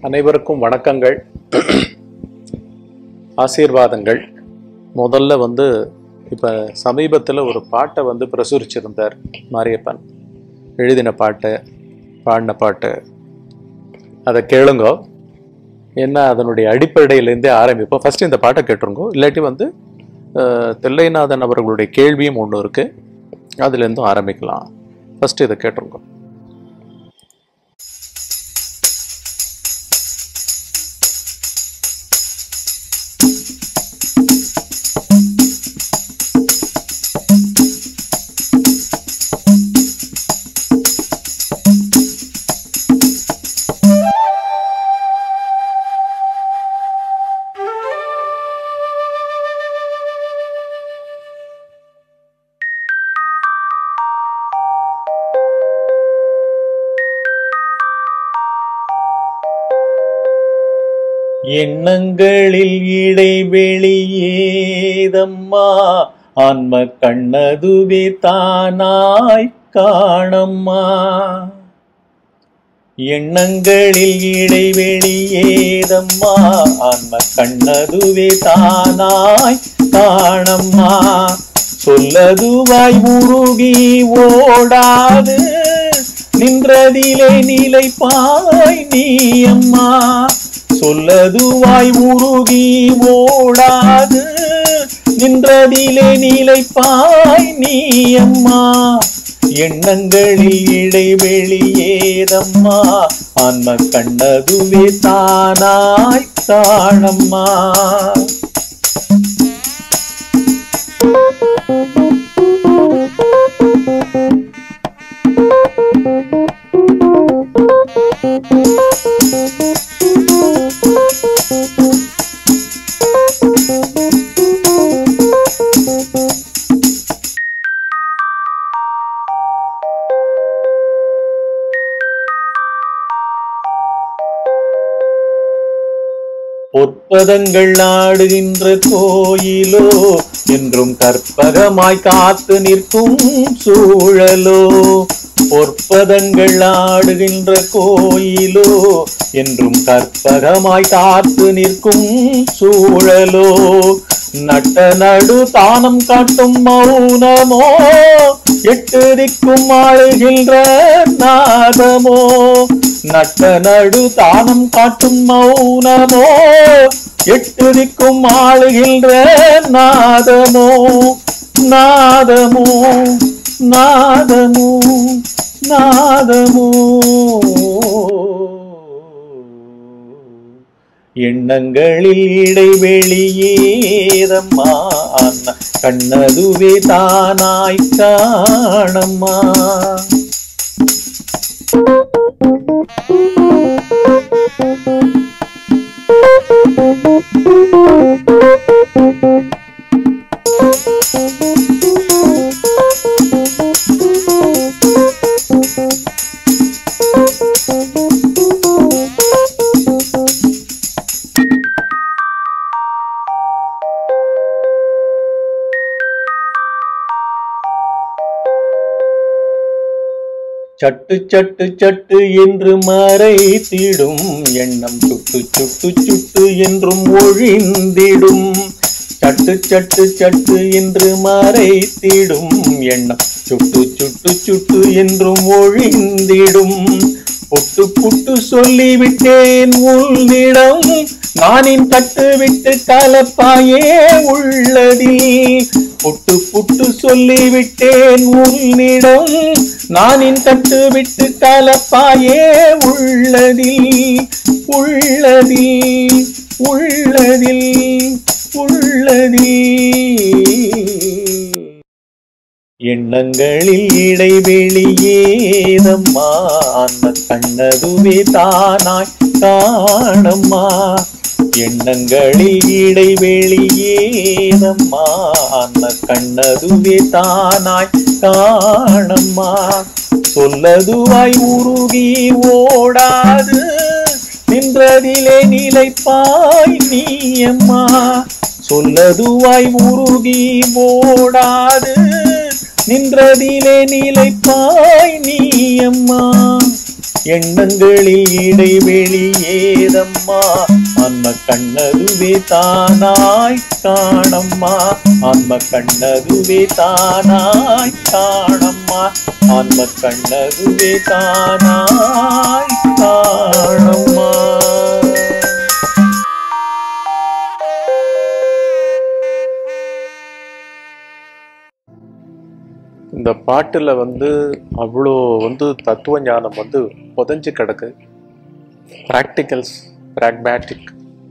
அனைவருக்கும் வணக்கங்கள் ஆசீர்வாதங்கள் முதல்ல வந்து இப்போ சமீபத்தில் ஒரு பாட்டை வந்து பிரசுரிச்சிருந்தார் மாரியப்பன் எழுதின பாட்டு பாடின பாட்டு அதை கேளுங்க என்ன அதனுடைய அடிப்படையிலேருந்தே ஆரம்பிப்போம் ஃபர்ஸ்ட் இந்த பாட்டை கேட்டுருங்கோ இல்லாட்டி வந்து அஹ், தில்லைநாதன் அவர்களுடைய கேள்வியும் ஒன்று இருக்கு அதுலேருந்தும் ஆரம்பிக்கலாம் ஃபர்ஸ்ட் இதை கேட்டுருங்கோ எண்ணங்களில் இடைவெளி ஏதம்மா ஆன்ம கண்ணதுவே தானாய் காணம்மா எண்ணங்களில் இடைவெளி ஏதம்மா ஆன்ம கண்ணதுவே தானாய் காணம்மா சொல்லதுவாய் உருகி ஓடாது நின்றதிலே நிலைப்பாய் நீ அம்மா சொல்லதுவாய் உருகி ஓடாது நின்றதிலே நிலைப்பாய் நீ அம்மா எண்ணங்களில் இடைவெளி ஏதம்மா ஆன்ம கண்ணதுவே தானாய் காணம்மா பொற்பதங்கள் ஆடுகின்ற கோயிலோ என்றும் கற்பகமாய் காத்து நிற்கும் சூழலோ பொற்பதங்கள் ஆடுகின்ற கோயிலோ என்றும் கற்பகமாய் காத்து நிற்கும் சூழலோ நட்ட நடு தானம் காட்டும் மௌனமோ எட்டு திக்கும் ஆளுகின்ற நாதமோ நட்ட நடு தானம் காட்டும் மௌனமோ எட்டு திக்கும் ஆளுகின்ற நாதமோ நாதமோ நாதமோ நாதமோ எண்ணங்களில் இடைவெளி ஏதம்மா அண்ணா கண்ணதுவே தானாய் காணம்மா சட்டு சட்டு சட்டு என்று மறைத்திடும் எண்ணம் சுட்டு சுட்டு சுட்டு என்றும் ஒழிந்திடும் சட்டு சட்டு சட்டு என்று மறைத்திடும் எண்ணம் சுட்டு சுட்டு சுட்டு என்றும் ஒழிந்திடும் புட்டு புட்டு சொல்லிவிட்டேன் உள்னிடம் நானின் கட்டு விட்டு கலப்பாயே உள்ளதில் புட்டு புட்டு சொல்லிவிட்டேன் உன்னிடம் நானின் கட்டு விட்டு கலப்பாயே உள்ளதில் உள்ளதில் உள்ளதில் உள்ளதில் எண்ணங்களில் இடைவெளி ஏதம்மா அந்த கண்ணதுவே தானாய் காணம்மா எண்ணங்களில் இடைவெளி ஏதம்மா அந்த கண்ணதுவே தானாய் காணம்மா சொல்லதுவாய் உருகி ஓடாது நின்றதிலே நிலைப்பாய் நீ அம்மா சொல்லதுவாய் உருகி ஓடாது நின்றதிலே நிலைப்பாய் நீ அம்மா எண்ணங்களில் இடைவெளி ஏதம்மா ஆன்ம கண்ணதுவே தானாய் காணம்மா ஆன்ம கண்ணதுவே தானாய் காணம்மா ஆன்ம கண்ணதுவே தானாய் காணம்மா இந்த பாட்டுல வந்து அவ்வளோ வந்து தத்துவ ஞானம் வந்து புதைஞ்சு கிடக்கு practicals pragmatic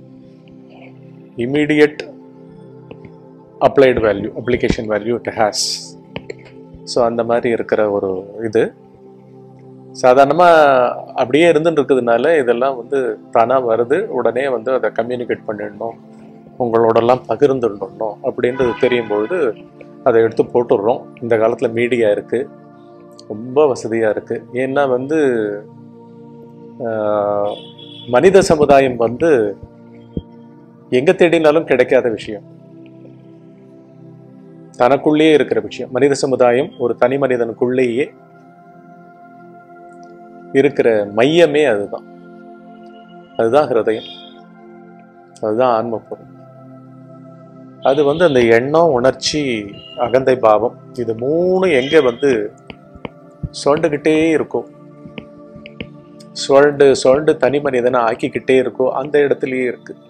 immediate applied value application value it has so அந்த மாதிரி இருக்கிற ஒரு இது சாதாரணமாக அப்படியே இருந்துட்டு இருக்கிறதுனால இதெல்லாம் வந்து தானாக வருது உடனே வந்து அதை கம்யூனிகேட் பண்ணிடணும் உங்களோடலாம் பகிர்ந்துடணும் அப்படின்றது தெரியும் பொழுது அதை எடுத்து போட்டுடுறோம் இந்த காலத்தில் மீடியா இருக்குது ரொம்ப வசதியாக இருக்குது ஏன்னா வந்து ஆஹ், மனித சமுதாயம் வந்து எங்கே தேடினாலும் கிடைக்காத விஷயம் தனக்குள்ளேயே இருக்கிற விஷயம் மனித சமுதாயம் ஒரு தனி மனிதனுக்குள்ளேயே இருக்கிற மையமே அதுதான் அதுதான் ஹிருதயம் அதுதான் ஆன்ம பொருள் அது வந்து அந்த எண்ணம் உணர்ச்சி அகந்தை பாவம் இது மூணு எங்க வந்து சுரண்டுக்கிட்டே இருக்கும் சுரண்டு சுரண்டு தனி மனிதனை ஆக்கிக்கிட்டே இருக்கோ அந்த இடத்துலயே இருக்கு